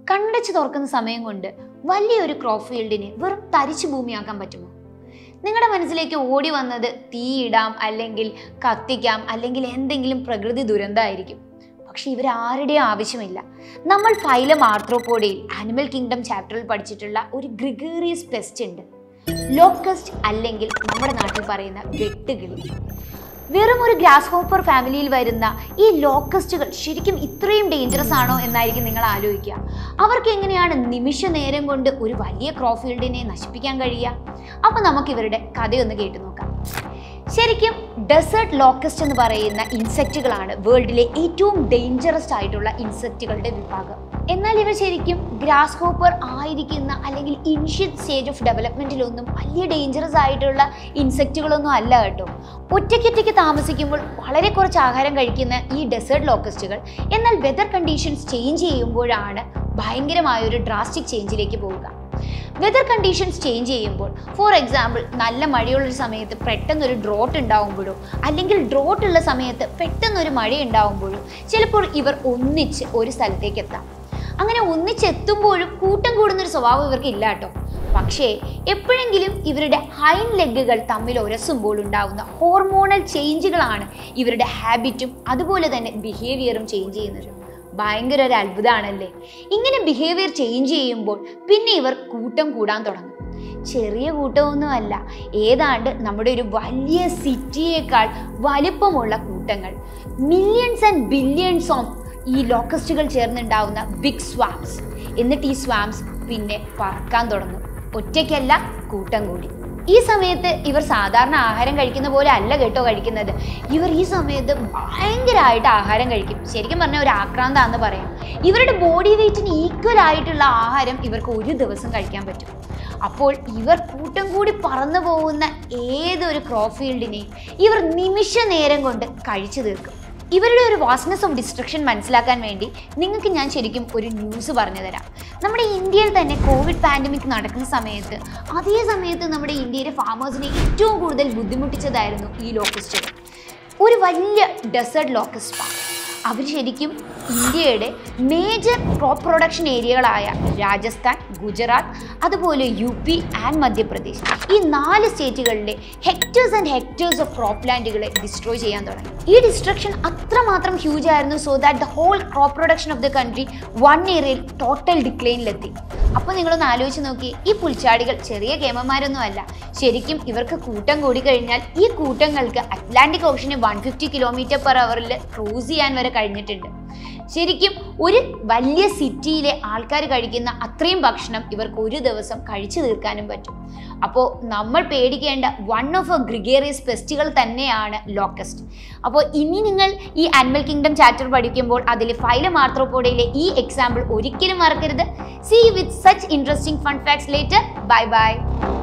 കണ്ടച്ച് തുറക്കുന്ന സമയം കൊണ്ട് വലിയൊരു ക്രോപ്പ് ഫീൽഡിനെ വെറും തരിച്ചു ഭൂമിയാക്കാൻ പറ്റുമോ നിങ്ങളുടെ മനസ്സിലേക്ക് ഓടി വന്നത് തീയിടാം അല്ലെങ്കിൽ കത്തിക്കാം അല്ലെങ്കിൽ എന്തെങ്കിലും പ്രകൃതി ദുരന്തമായിരിക്കും പക്ഷെ ഇവരാരുടെയും ആവശ്യമില്ല നമ്മൾ ഫൈലം ആർത്രോപോഡയിൽ ആനിമൽ കിങ്ഡം ചാപ്റ്ററിൽ പഠിച്ചിട്ടുള്ള ഒരു ഗ്രിഗേറിയസ് പെസ്റ്റ് ഉണ്ട് ലോക്കസ്റ്റ് അല്ലെങ്കിൽ നമ്മുടെ നാട്ടിൽ പറയുന്ന വെട്ടുകിളി വെറും ഒരു ഗ്രാസ് ഹോപ്പർ ഫാമിലിയിൽ വരുന്ന ഈ ലോക്കസ്റ്റുകൾ ശരിക്കും ഇത്രയും ഡേഞ്ചറസ് ആണോ എന്നായിരിക്കും നിങ്ങൾ ആലോചിക്കുക അവർക്ക് എങ്ങനെയാണ് നിമിഷ നേരം കൊണ്ട് ഒരു വലിയ ക്രോഫീൽഡിനെ നശിപ്പിക്കാൻ കഴിയുക അപ്പോൾ നമുക്ക് ഇവരുടെ കഥയൊന്ന് കേട്ടു നോക്കാം ശരിക്കും ഡെസേർട്ട് ലോക്കസ്റ്റ് എന്ന് പറയുന്ന ഇൻസെക്റ്റുകളാണ് വേൾഡിലെ ഏറ്റവും ഡേഞ്ചറസ് ആയിട്ടുള്ള ഇൻസെക്റ്റുകളുടെ വിഭാഗം എന്നാൽ ഇവ ശരിക്കും ഗ്രാസ് ഹോപ്പർ ആയിരിക്കുന്ന അല്ലെങ്കിൽ ഇനിഷ്യൽ സ്റ്റേജ് ഓഫ് ഡെവലപ്മെന്റിലൊന്നും വലിയ ഡേഞ്ചറസ് ആയിട്ടുള്ള ഇൻസെക്റ്റുകളൊന്നും അല്ല കേട്ടോ ഒറ്റയ്ക്കൊറ്റയ്ക്ക് താമസിക്കുമ്പോൾ വളരെ കുറച്ച് ആഹാരം കഴിക്കുന്ന ഈ ഡെസേർട്ട് ലോക്കസ്റ്റുകൾ എന്നാൽ വെതർ കണ്ടീഷൻസ് ചേഞ്ച് ചെയ്യുമ്പോഴാണ് ഭയങ്കരമായ ഒരു ഡ്രാസ്റ്റിക് ചേഞ്ചിലേക്ക് പോവുക വെതർ കണ്ടീഷൻസ് ചേഞ്ച് ചെയ്യുമ്പോൾ ഫോർ എക്സാമ്പിൾ നല്ല മഴയുള്ളൊരു സമയത്ത് പെട്ടെന്നൊരു ഡ്രോട്ട് ഉണ്ടാവുമ്പോഴോ അല്ലെങ്കിൽ ഡ്രോട്ട് ഉള്ള സമയത്ത് പെട്ടെന്നൊരു മഴ ഉണ്ടാവുമ്പോഴോ ചിലപ്പോൾ ഇവർ ഒന്നിച്ച് ഒരു സ്ഥലത്തേക്ക് എത്താം അങ്ങനെ ഒന്നിച്ചെത്തുമ്പോഴും കൂട്ടം കൂടുന്നൊരു സ്വഭാവം ഇവർക്ക് ഇല്ല കേട്ടോ പക്ഷേ എപ്പോഴെങ്കിലും ഇവരുടെ ഹൈൻ ലെഗുകൾ തമ്മിൽ ഉരസുമ്പോൾ ഉണ്ടാവുന്ന ഹോർമോണൽ ചേഞ്ചുകളാണ് ഇവരുടെ ഹാബിറ്റും അതുപോലെ തന്നെ ബിഹേവിയറും ചേഞ്ച് ചെയ്യുന്നത് ഭയങ്കര ഒരു അത്ഭുതമാണല്ലേ ഇങ്ങനെ ബിഹേവിയർ ചേഞ്ച് ചെയ്യുമ്പോൾ പിന്നെ ഇവർ കൂട്ടം കൂടാൻ തുടങ്ങും ചെറിയ കൂട്ടമൊന്നുമല്ല ഏതാണ്ട് നമ്മുടെ ഒരു വലിയ സിറ്റിയേക്കാൾ വലിപ്പമുള്ള കൂട്ടങ്ങൾ മില്യൺസ് ആൻഡ് ബില്യൺസ് ഓഫ് ഈ ലോക്കസ്റ്റുകൾ ചേർന്നുണ്ടാവുന്ന ബിഗ് സ്വാംസ് എന്നിട്ട് ഈ സ്വാംസ് പിന്നെ പറക്കാൻ തുടങ്ങും ഒറ്റയ്ക്കല്ല കൂട്ടം കൂടി ഈ സമയത്ത് ഇവർ സാധാരണ ആഹാരം കഴിക്കുന്ന പോലെ അല്ല കേട്ടോ കഴിക്കുന്നത് ഇവർ ഈ സമയത്ത് ഭയങ്കരമായിട്ട് ആഹാരം കഴിക്കും ശരിക്കും പറഞ്ഞാൽ ഒരു ആക്രാന്താന്ന് പറയാം ഇവരുടെ ബോഡി വെയ്റ്റിന് ഈക്വൽ ആയിട്ടുള്ള ആഹാരം ഇവർക്ക് ഒരു ദിവസം കഴിക്കാൻ പറ്റും അപ്പോൾ ഇവർ കൂട്ടം കൂടി പറന്നു പോകുന്ന ഏതൊരു ക്രോപ്പ് ഫീൽഡിനെയും ഇവർ നിമിഷ നേരം കൊണ്ട് കഴിച്ചു തീർക്കും ഇവരുടെ ഒരു വാസ്നെസ് ഓഫ് ഡിസ്ട്രക്ഷൻ മനസ്സിലാക്കാൻ വേണ്ടി നിങ്ങൾക്ക് ഞാൻ ശരിക്കും ഒരു ന്യൂസ് പറഞ്ഞു തരാം നമ്മുടെ ഇന്ത്യയിൽ തന്നെ കോവിഡ് പാൻഡമിക് നടക്കുന്ന സമയത്ത് അതേ സമയത്ത് നമ്മുടെ ഇന്ത്യയിലെ ഫാമേഴ്സിനെ ഏറ്റവും കൂടുതൽ ബുദ്ധിമുട്ടിച്ചതായിരുന്നു ഈ ലോക്കസ്റ്റുകൾ ഒരു വലിയ ഡെസേർട്ട് ലോക്കസ്റ്റ് ഫാം അവർ ശരിക്കും ഇന്ത്യയുടെ മേജർ ക്രോപ്പ് പ്രൊഡക്ഷൻ ഏരിയകളായ രാജസ്ഥാൻ ഗുജറാത്ത് അതുപോലെ യു പി ആൻഡ് മധ്യപ്രദേശ് ഈ നാല് സ്റ്റേറ്റുകളിലെ hectares and hectares of crop ലാൻഡുകളെ ഡിസ്ട്രോയ് ചെയ്യാൻ തുടങ്ങി ഈ ഡിസ്ട്രക്ഷൻ അത്രമാത്രം ഹ്യൂജ് ആയിരുന്നു so that the whole crop production of the country one ഏരിയയിൽ ടോട്ടൽ ഡിക്ലൈനിലെത്തി അപ്പോൾ നിങ്ങളൊന്ന് ആലോചിച്ച് നോക്കി ഈ പുൽച്ചാടികൾ ചെറിയ കേമന്മാരൊന്നും അല്ല ശരിക്കും ഇവർക്ക് കൂട്ടം കൂടി കഴിഞ്ഞാൽ ഈ കൂട്ടങ്ങൾക്ക് അറ്റ്ലാന്റിക് ഓഷന് വൺ ഫിഫ്റ്റി കിലോമീറ്റർ പെർ അവറിൽ ക്രൂസ് ചെയ്യാൻ വരെ കഴിഞ്ഞിട്ടുണ്ട് ശരിക്കും ഒരു വലിയ സിറ്റിയിലെ ആൾക്കാർ കഴിക്കുന്ന അത്രയും ഭക്ഷണം ഇവർക്ക് ഒരു ദിവസം കഴിച്ചു തീർക്കാനും പറ്റും അപ്പോൾ നമ്മൾ പേടിക്കേണ്ട വൺ ഓഫ് എ ഗ്രിഗേറിയസ് പെസ്റ്റുകൾ തന്നെയാണ് ലോക്കസ്റ്റ് അപ്പോൾ ഇനി നിങ്ങൾ ഈ ആനിമൽ കിങ്ഡം ചാപ്റ്റർ പഠിക്കുമ്പോൾ അതിൽ ഫൈലം ആർത്രോപോഡയിലെ ഈ എക്സാമ്പിൾ ഒരിക്കലും മറക്കരുത് see with such interesting fun facts later bye by